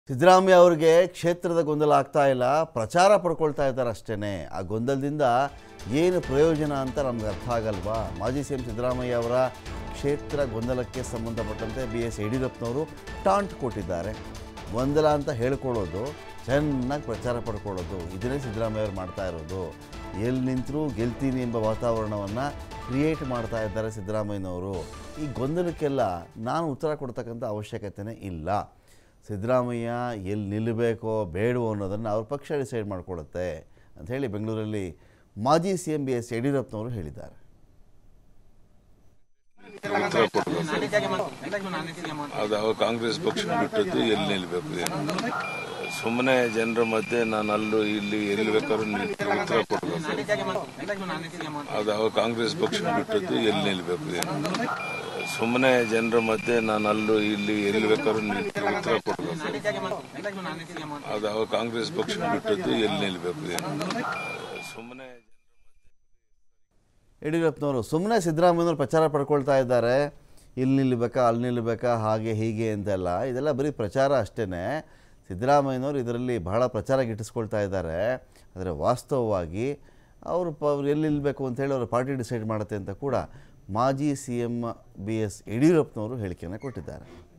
ಸಿದ್ದರಾಮಯ್ಯ ಅವ್ರಿಗೆ ಕ್ಷೇತ್ರದ ಗೊಂದಲ ಆಗ್ತಾ ಇಲ್ಲ ಪ್ರಚಾರ ಪಡ್ಕೊಳ್ತಾ ಇದ್ದಾರೆ ಅಷ್ಟೇ ಆ ಗೊಂದಲದಿಂದ ಏನು ಪ್ರಯೋಜನ ಅಂತ ನಮ್ಗೆ ಅರ್ಥ ಆಗಲ್ವಾ ಮಾಜಿ ಸಿ ಎಂ ಸಿದ್ದರಾಮಯ್ಯ ಅವರ ಕ್ಷೇತ್ರ ಗೊಂದಲಕ್ಕೆ ಸಂಬಂಧಪಟ್ಟಂತೆ ಬಿ ಎಸ್ ಯಡಿಯೂರಪ್ಪನವರು ಟಾಂಟ್ ಕೊಟ್ಟಿದ್ದಾರೆ ಗೊಂದಲ ಅಂತ ಹೇಳ್ಕೊಳ್ಳೋದು ಚೆನ್ನಾಗಿ ಪ್ರಚಾರ ಪಡ್ಕೊಳ್ಳೋದು ಇದನ್ನೇ ಸಿದ್ದರಾಮಯ್ಯ ಅವರು ಮಾಡ್ತಾ ಇರೋದು ಎಲ್ಲಿ ನಿಂತರೂ ಗೆಲ್ತೀನಿ ಎಂಬ ವಾತಾವರಣವನ್ನು ಕ್ರಿಯೇಟ್ ಮಾಡ್ತಾ ಇದ್ದಾರೆ ಸಿದ್ದರಾಮಯ್ಯನವರು ಈ ಗೊಂದಲಕ್ಕೆಲ್ಲ ನಾನು ಉತ್ತರ ಕೊಡ್ತಕ್ಕಂಥ ಅವಶ್ಯಕತೆಯೇ ಇಲ್ಲ ಸಿದ್ದರಾಮಯ್ಯ ಎಲ್ಲಿ ನಿಲ್ಲಬೇಕೋ ಬೇಡವೋ ಅನ್ನೋದನ್ನು ಅವ್ರ ಪಕ್ಷ ಡಿಸೈಡ್ ಮಾಡಿಕೊಳ್ಳುತ್ತೆ ಅಂಥೇಳಿ ಬೆಂಗಳೂರಲ್ಲಿ ಮಾಜಿ ಸಿ ಎಂ ಬಿ ಎಸ್ ಯಡಿಯೂರಪ್ಪನವರು ಹೇಳಿದ್ದಾರೆ ಉತ್ತರ ಕೊಡಬೇಕು ಅದು ಅವಾಗ ಕಾಂಗ್ರೆಸ್ ಪಕ್ಷ ಬಿಟ್ಟದ್ದು ಎಲ್ಲಿ ನಿಲ್ಬೇಕು ಏನು ಸುಮ್ಮನೆ ಜನರ ಮಧ್ಯೆ ನಾನು ಅಲ್ಲೂ ಇಲ್ಲಿ ಎಲ್ಲಿ ಬೇಕಾದ್ರೂ ನಿಂತು ಉತ್ತರ ಕೊಡಬೇಕು ಅದು ಅವಾಗ ಕಾಂಗ್ರೆಸ್ ಪಕ್ಷ ಬಿಟ್ಟದ್ದು ಎಲ್ಲಿ ನಿಲ್ಬೇಕು ಏನು ಸುಮ್ಮನೆ ಜನರ ಮಧ್ಯೆ ನಾನು ಅಲ್ಲೂ ಇಲ್ಲಿ ಎಲ್ಲಿ ಬೇಕಾದ್ರೂ ನಿಂತು ಉತ್ತರ ಕೊಡಬೇಕು ಅದು ಅವಾಗ ಕಾಂಗ್ರೆಸ್ ಪಕ್ಷ ಬಿಟ್ಟದ್ದು ಎಲ್ಲಿ ನಿಲ್ಬೇಕು ಏನು ಸುಮ್ಮನೆ ಯಡಿಯೂರಪ್ಪನವರು ಸುಮ್ಮನೆ ಸಿದ್ದರಾಮಯ್ಯನವರು ಪ್ರಚಾರ ಪಡ್ಕೊಳ್ತಾ ಇದ್ದಾರೆ ಇಲ್ಲಿ ನಿಲ್ಲಬೇಕಾ ಅಲ್ಲಿ ನಿಲ್ಲಬೇಕಾ ಹಾಗೆ ಹೀಗೆ ಅಂತೆಲ್ಲ ಇದೆಲ್ಲ ಬರೀ ಪ್ರಚಾರ ಅಷ್ಟೇ ಸಿದ್ದರಾಮಯ್ಯನವರು ಇದರಲ್ಲಿ ಬಹಳ ಪ್ರಚಾರ ಗಿಟ್ಟಿಸ್ಕೊಳ್ತಾ ಇದ್ದಾರೆ ಆದರೆ ವಾಸ್ತವವಾಗಿ ಅವರು ಪ ಅವ್ರು ಎಲ್ಲಿ ನಿಲ್ಲಬೇಕು ಅಂತೇಳಿ ಅವರು ಪಾರ್ಟಿ ಡಿಸೈಡ್ ಮಾಡುತ್ತೆ ಅಂತ ಕೂಡ ಮಾಜಿ ಸಿ ಎಮ್ ಬಿ ಎಸ್ ಯಡಿಯೂರಪ್ಪನವರು ಹೇಳಿಕೆಯನ್ನು ಕೊಟ್ಟಿದ್ದಾರೆ